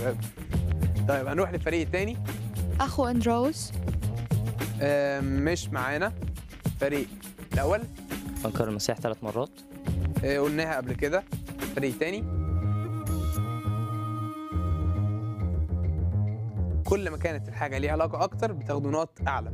شباب طيب هنروح للفريق التاني أخو أندروس آه، مش معانا الفريق الاول أنكر المسيح ثلاث مرات آه، قلناها قبل كده الفريق التاني كل ما كانت الحاجه ليها علاقه اكتر بتاخدوا نقط اعلى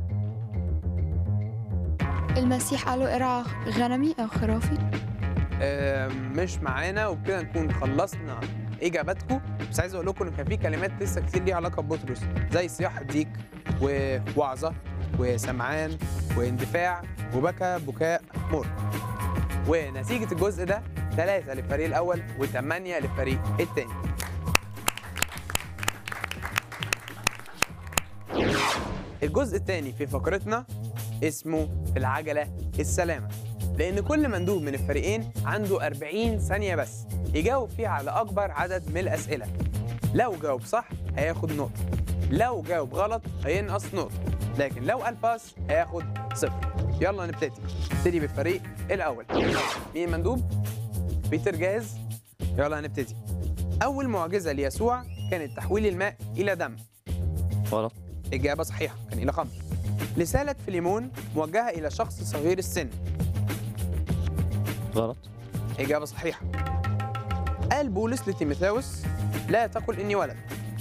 المسيح قالوا ارعى غنمي أو خرافي آه، مش معانا وبكده نكون خلصنا اجاباتكم بس عايز اقول لكم ان كان في كلمات لسه كتير ليها علاقه ببطرس زي صياح الديك ووعظه وسمعان واندفاع وبكى بكاء مر ونتيجه الجزء ده ثلاثة للفريق الأول وثمانية للفريق الثاني الجزء الثاني في فقرتنا اسمه في العجلة السلامة لأن كل مندوب من الفريقين عنده 40 ثانية بس يجاوب فيها على أكبر عدد من الأسئلة لو جاوب صح هياخد نقطة لو جاوب غلط هينقص نقطة لكن لو قال باس هياخد صفر يلا نبتدي نبتدي بالفريق الأول مين مندوب؟ بيتر جاهز؟ يلا هنبتدي أول معجزة ليسوع كانت تحويل الماء إلى دم غلط إجابة صحيحة كان إلى خمر رسالة فيليمون موجهة إلى شخص صغير السن غلط إجابة صحيحة قال بولس لتيموثاوس لا تقل إني ولد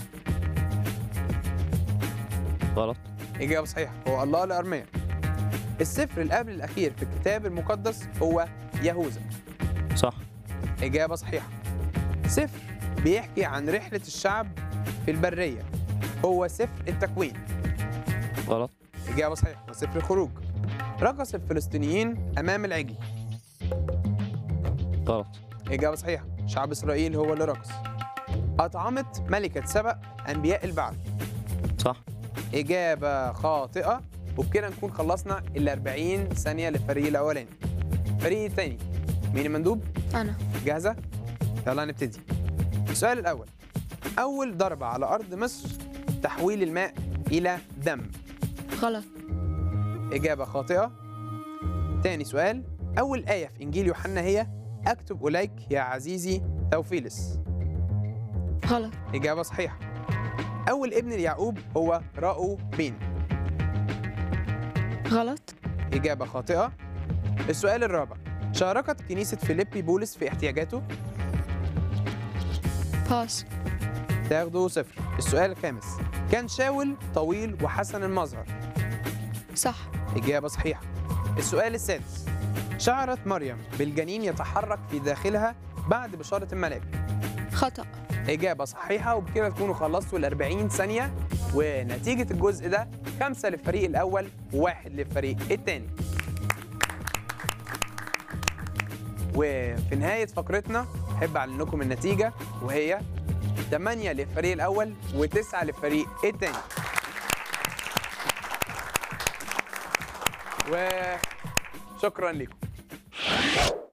غلط إجابة صحيحة هو الله لأرميا السفر اللي قبل الأخير في الكتاب المقدس هو يهوذا صح إجابة صحيحة سفر بيحكي عن رحلة الشعب في البرية هو سفر التكوين غلط إجابة صحيحة هو سفر الخروج رقص الفلسطينيين أمام العجل غلط إجابة صحيحة شعب إسرائيل هو اللي رقص أطعمت ملكة سبأ أنبياء البعث صح إجابة خاطئة وبكده نكون خلصنا ال 40 ثانية للفريق الأولاني الفريق الثاني مين المندوب؟ أنا جاهزة؟ يلا نبتدي السؤال الأول أول ضربة على أرض مصر تحويل الماء إلى دم غلط إجابة خاطئة تاني سؤال أول آية في إنجيل يوحنا هي أكتب إليك يا عزيزي ثوفيلس غلط إجابة صحيحة أول ابن ليعقوب هو راؤو بين غلط إجابة خاطئة السؤال الرابع شاركت كنيسة فيليبي بولس في احتياجاته باس تاخده صفر السؤال الخامس كان شاول طويل وحسن المظهر صح إجابة صحيحة السؤال السادس شعرت مريم بالجنين يتحرك في داخلها بعد بشارة الملاك خطأ إجابة صحيحة وبكده تكونوا خلصتوا ال 40 ثانية ونتيجة الجزء ده خمسة للفريق الأول وواحد للفريق الثاني وفي نهاية فقرتنا أحب أعلن لكم النتيجة وهي 8 للفريق الأول و9 للفريق الثاني وشكرا لكم